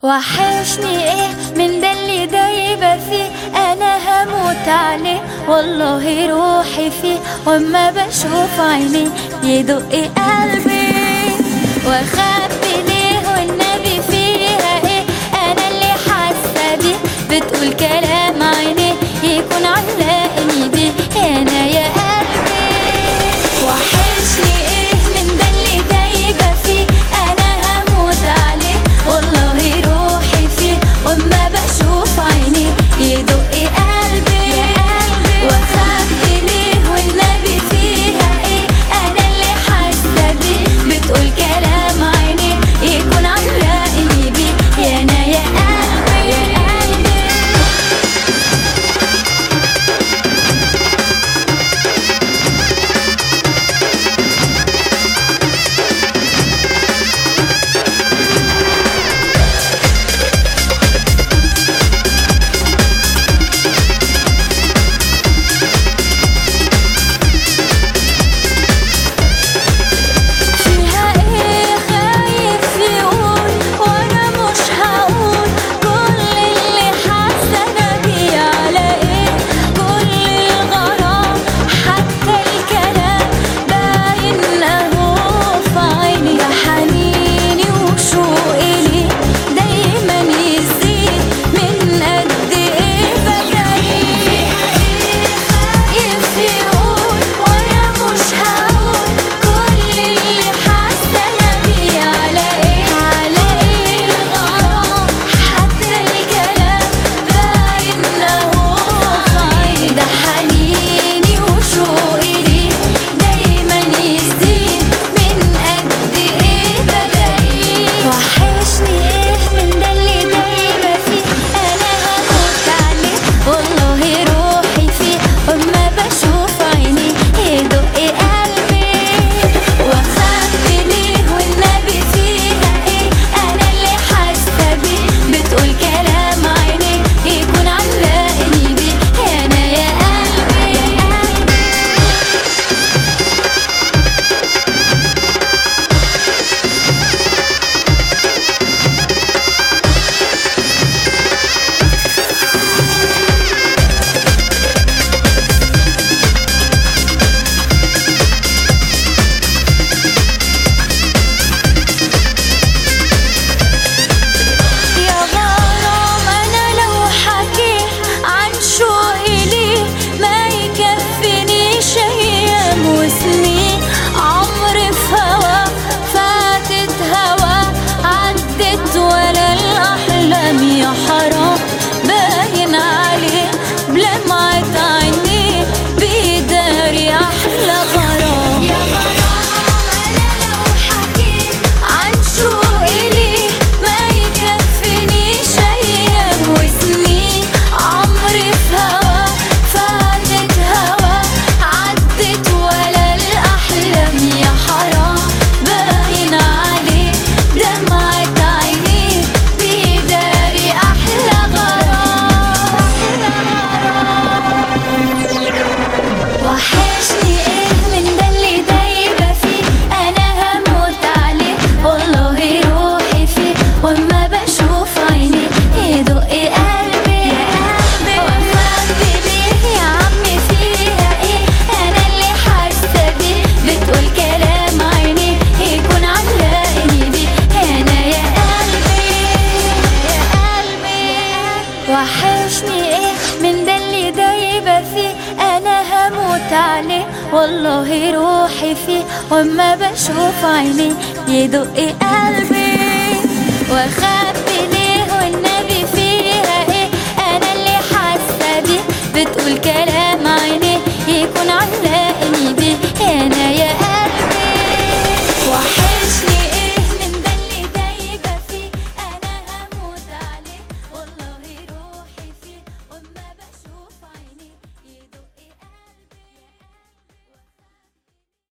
وحشني ايه من ده اللي دايبة فيه انا هموت عليه والله روحي فيه واما بشوف عينيه يدق قلبي واخبي ليه والنبي فيها ايه انا اللي حاسة بيه بتقول كلام عينيه يكون علقني بيه انا يا قلبي وحشني ايه من ده اللي دايبة فيه انا هموت عليه والله روحي فيه واما بشوف عينيه يدق قلبي واخبي ليه والنبي فيها ايه انا اللي حاسه بيه بتقول كلام عينيه يكون علقني بيه يا انا يا قلبي يا قلبي فيها ايه خايف يقول وانا مش هقول كل اللي حاسه انا بيه على ايه كل الغرام حتى الكلام باين اهو في عيني ده حنيني وشوقي ليه دايما يزيد من قد ايه بجري خايف يقول وانا مش هقول كل اللي حاسه انا بيه على ايه على ايه الغرام حتى الكلام باين اهو في عيني ده حنيني وشوقي ليه دايما يزيد من قد ايه بلاقيه وحشني ايه من ده اللي دايما فيه انا هموت عليه والله روحي فيه واما بشوف عينيه يدق قلبي واخبي ليه والنبي فيها ايه انا اللي حاسه بيه بتقول كلام عينيه يكون علقني بيه انا يا قلبي يا قلبي يا غرام انا لو حكيت عن شوقي ليه ما يكفينيش ايام وسنين عمري في هوا فاتت هوا عدت ولا الاحلام يا حرام باين عليه بلمعة عينيه بيداري احلى غرام يا غرام انا لو حكيت عن شوقي ليه ما يكفينيش ايام وسنين عمري في هوا فاتت هوا عدت ولا الاحلام يا حرام باين عليه دمعة عينيه بيداري احلى غرام وحشني ايه من ده اللي دايبه فيه انا هموت عليه والله روحي فيه واما بشوف عينيه يدق قلبي يا قلبي واخبي ليه يا عمي فيها ايه انا اللي حاسه بيه بتقول كلام عينيه يكون علقني بيه انا يا قلبي يا قلبي وحشني ايه من ده اللي دايبه فيه انا هموت عليه والله روحي فيه واما بشوف عينيه يدق قلبي واخبي ليه والنبي فيها ايه انا اللي حاسه بيه بتقول كلام